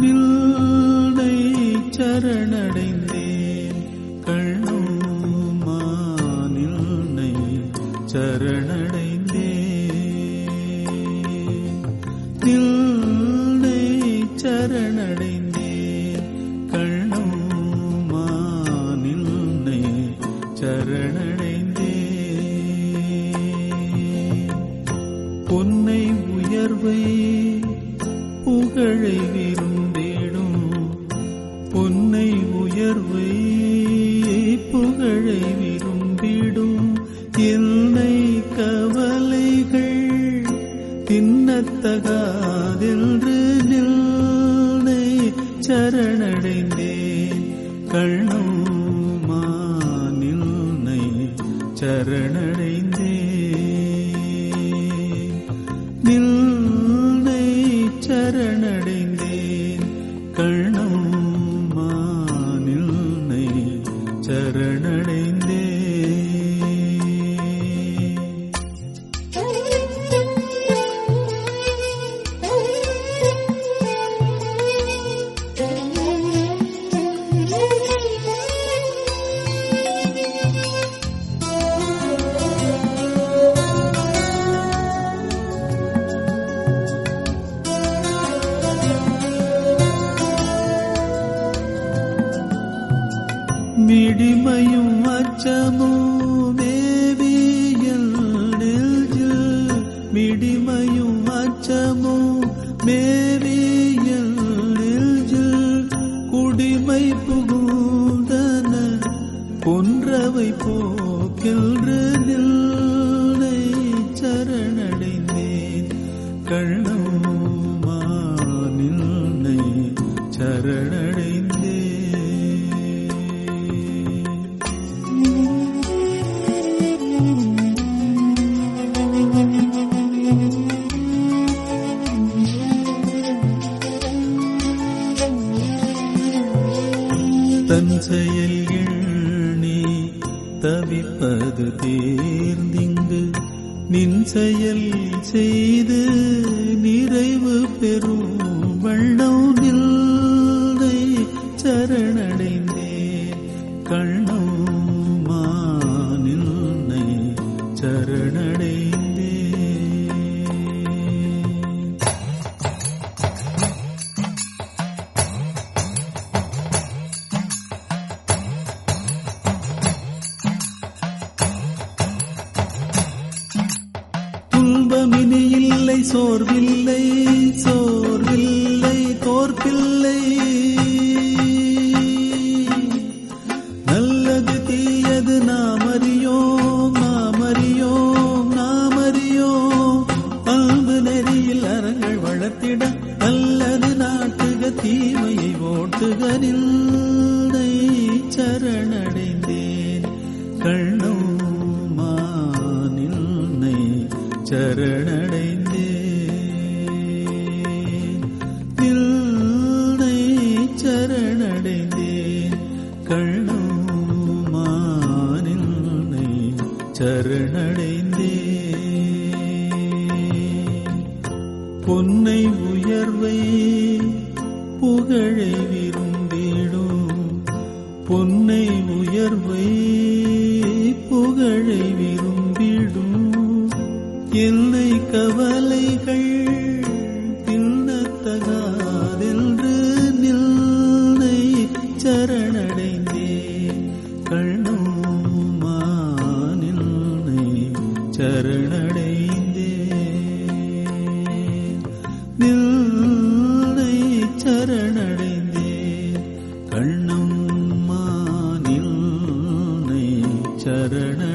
நில்லை சரணடைந்தேன் கண்ணோமா நில்லை சரணடைந்தேன் நில்லை சரணடைந்தேன் கண்ணோமா நில்லை சரணடைந்தேன் பொன்னை உயர்வை புகழை விரும்பிடும் பொன்னை உயர்வை புகழை விரும்பிடும் என்னை கவலைகள் தின்னத்தகாதென்று நில்லை சரணடைந்தேன் கண்ணோமா நில்லை சரணடைந்தேன் நில்லை சரணடைந்தேன் கண்ணோமா நில்லை சரணடைந்தேன் மிடிமையும் அச்சமும் மேவியல் நெஞ்சில் மிடிமையும் அச்சமும் மேவியல் நெஞ்சில் குடிமை புகுந்தன கொன்றவை போக்கின்று நில்லை சரணடைந்தேன் கண்ணோமா நில்லை சரணடைந்தேன் தன் செயல் எண்ணி தவிப்பது தேர்ந்திங்கு நின் செயல் செய்து நிறைவு பெறும் வண்ணம் நில்லை சரணடைந்தேன் கண்ணோமா நில்லை சரணடைந்தேன் துன்பமினி இல்லை சோர்வில்லை சோர்வில்லை தோற்பில்லை நல்லது தீயது நாம் அறியோம் நாம் அறியோம் நாம் அறியோம் அன்பு நெறியில் அறங்கள் வளர்த்திட நல்லது நாட்டுக தீமையை ஓட்டுக நில்லை சரணடைந்தேன் கண்ணோமா நில்லை சரணடைந்தேன் நில்லை சரணடைந்தேன் கண்ணோமா நில்லை சரணடைந்தேன் பொன்னை உயர்வை புகழை விரும்பிடும் பொன்னை உயர்வை புகழை விரும்பிடும் என்னை கவலைகள் தின்னத்தகாதென்று நில்லை சரணடைந்தேன் கண்ணோமா நில்லை சரணடைந்தேன் நில்லை சரணடைந்தேன் கண்ணம்மா நில்லை சரண